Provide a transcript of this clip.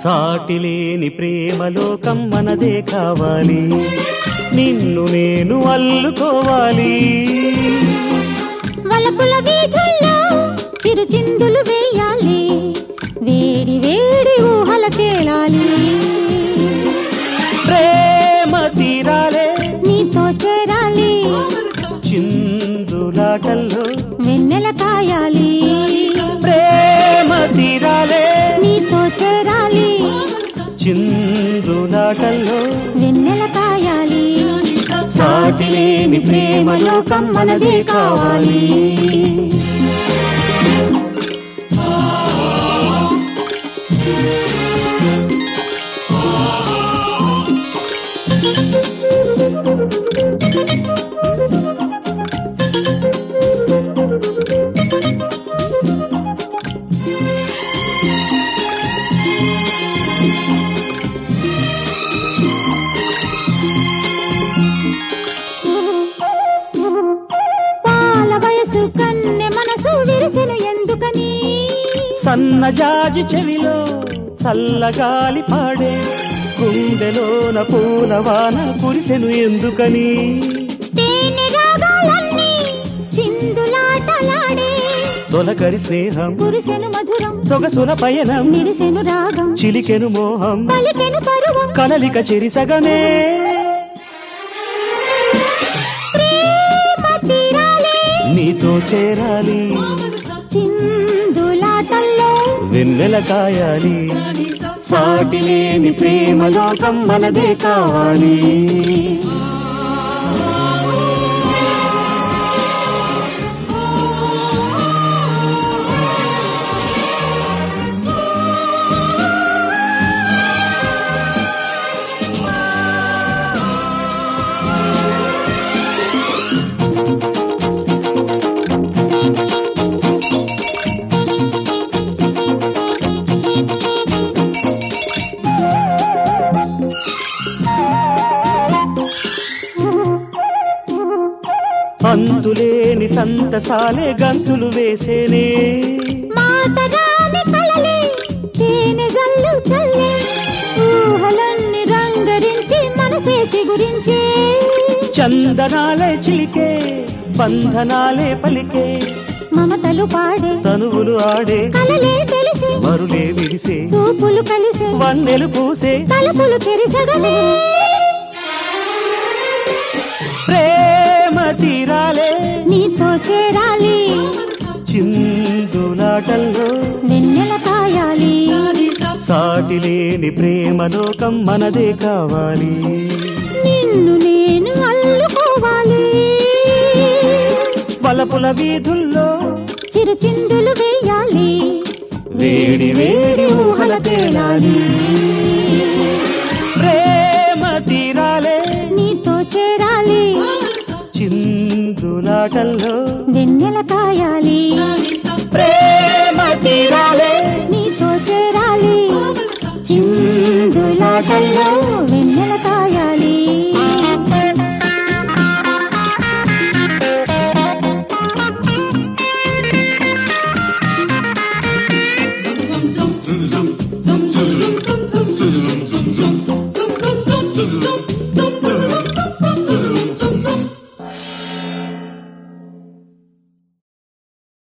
సాటిలేని ప్రేమలోకం మనదే కావాలి నిన్ను నేను అల్లుకోవాలి వలపుల వీధుల్లో చిరు చిందులు వేయాలి వేడి వేడి ఊహల తేలాలి ప్రేమ తీరాలే నీతో చేరాలి చిందులాటల్లో వెన్నెల కాయాలి ప్రేమ తీరాలే నీతో చేరాలి చిందులాటల్లో వెన్నెల కాయాలి సాటిలేని ప్రేమలోకం మనదే కావాలి పాల వయసు కన్నె మనసు విరిసెను ఎందుకని సన్నజాజి చెవిలో చల్లగాలి పాడే గుండెలోన పూలవాన కురిసెను ఎందుకని తేనె రాగాలన్నీ చిందులాటలాడే తొలకరి స్నేహం కురిసెను మధురం సొగసుల పయనం నిరిసెను రాగం చిలికెను మోహం పలికెను పరువం కలలిక చెరిసగమే ప్రేమ తీరాలే నీతో చేరాలి చిందులాటల్లో వెన్నెల కాయాలి సాటిలేని ప్రేమలోకం మనదే కావాలి అంతులేని సంతసాలే గంతులు వేసేనే మాటరాని కలలే తేనె జల్లు చల్లే ఊహలన్నీ రంగరించి మనసే చిగురించే చందనాలే చిలికే బంధనాలే పలికే మమతలు పాడే తనువులు ఆడే కలలే తెలిసే మరులే విరిసే చూపులు కలిసే వన్నెలు పూసే తలుపులు తెరిసగలే ప్రేమ తీరాలే నీతో చేరాలి చిందులాటల్లో వెన్నెల కాయాలి సాటిలేని ప్రేమలోకం మనదే కావాలి నిన్ను నేను అల్లుకోవాలి వలపుల వీధుల్లో చిరు చిందులు వేయాలి వేడి వేడి ఊహల తేలాలి ప్రేమ తీరాలే నీతో చేరాలి చిందులాటల్లో వెన్నెల కాయాలి ప్రేమ తీరాలే నీతో చేరాలి చిందులాటల్లో